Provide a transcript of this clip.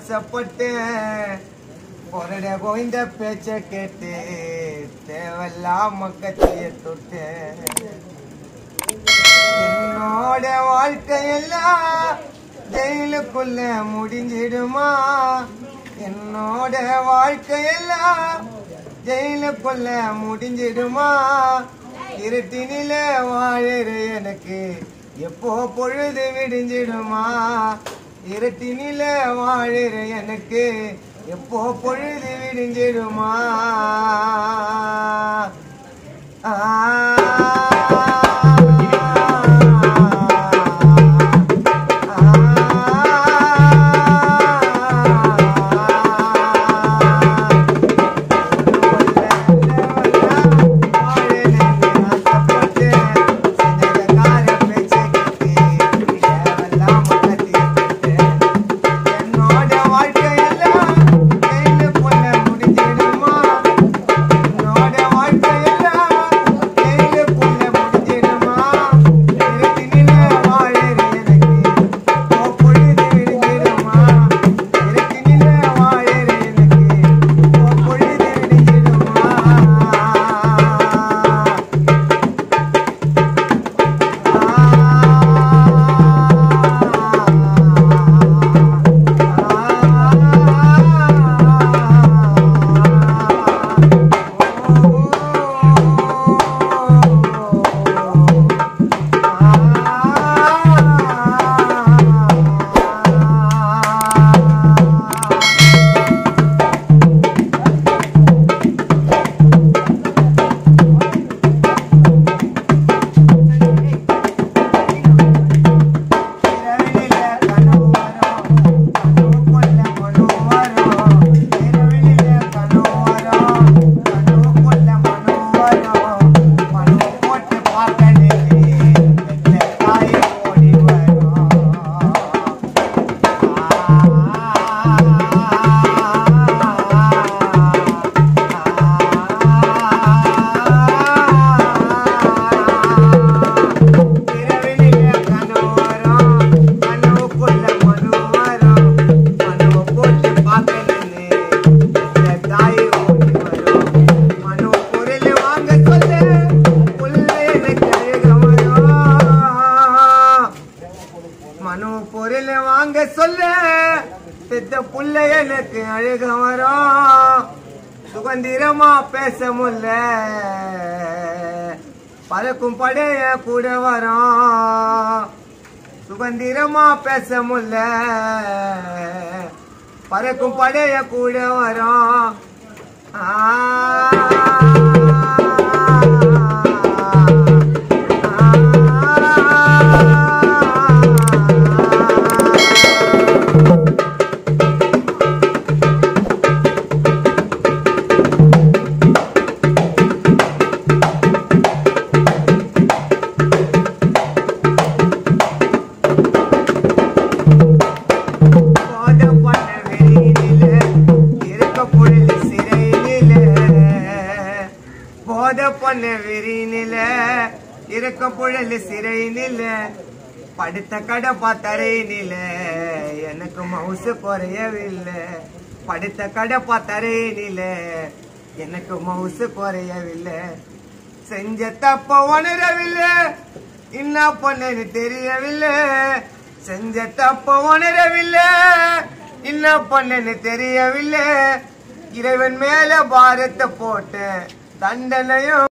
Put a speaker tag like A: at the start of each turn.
A: ஆசைப்பட்டேன் பொருட கோவிந்த பேச்ச கேட்டு தேவையில்லாம கத்திய தொட்டேன் என்னோட வாழ்க்கையெல்லாம் ஜெயிலுக்குள்ள முடிஞ்சிடுமா என்னோட வாழ்க்கையெல்லாம் ஜெயிலுக்குள்ள முடிஞ்சிடுமா இருட்டினில வாழற எனக்கு எப்போ பொழுது விடிஞ்சிடுமா இருட்டினில வாழற எனக்கு எப்போ பொழுது விடிஞ்சிடுமா என்னோட வாழ்க்கையெல்லாம் ஜெயிலு கொள்ள முடிஞ்சிடுமா என்னோட வாழ்க்கையெல்லாம் ஜெயிலு கொள்ள முடிஞ்சிடுமா இருட்டினிலே வாழற எனக்கு ஓ பொழுது விடிஞ்சிடுமா இருட்டினிலே வாழற எனக்கு ஓ பொழுது விடிஞ்சிடுமா மனு பொருள் வாங்க சொல்ல பெத்த புள்ள எனக்கு அழுக வரும் சுதந்திரமா பேச முடியல பறக்கும் படைய கூட வரும் சுதந்திரமா பேச முடியல பறக்கும் படைய கூட வரும் போத பண்ண வெளியில இருக்க புழல் சிறையில போத பண்ண வெறியில இருக்க புழல் சிறையில படுத்த கடப்பா தரையினில எனக்கு மவுசு குறையவில்லை படுத்த கடப்பா தரையினில எனக்கு மவுசு குறையவில்லை செஞ்ச தப்ப உணரவில்லை என்ன பண்ணனு தெரியவில்லை செஞ்ச தப்ப உணரவில்லை என்ன பண்ணனு தெரியவில்லை இறைவன் மேல பாரத்தை போட்ட தண்டனையும்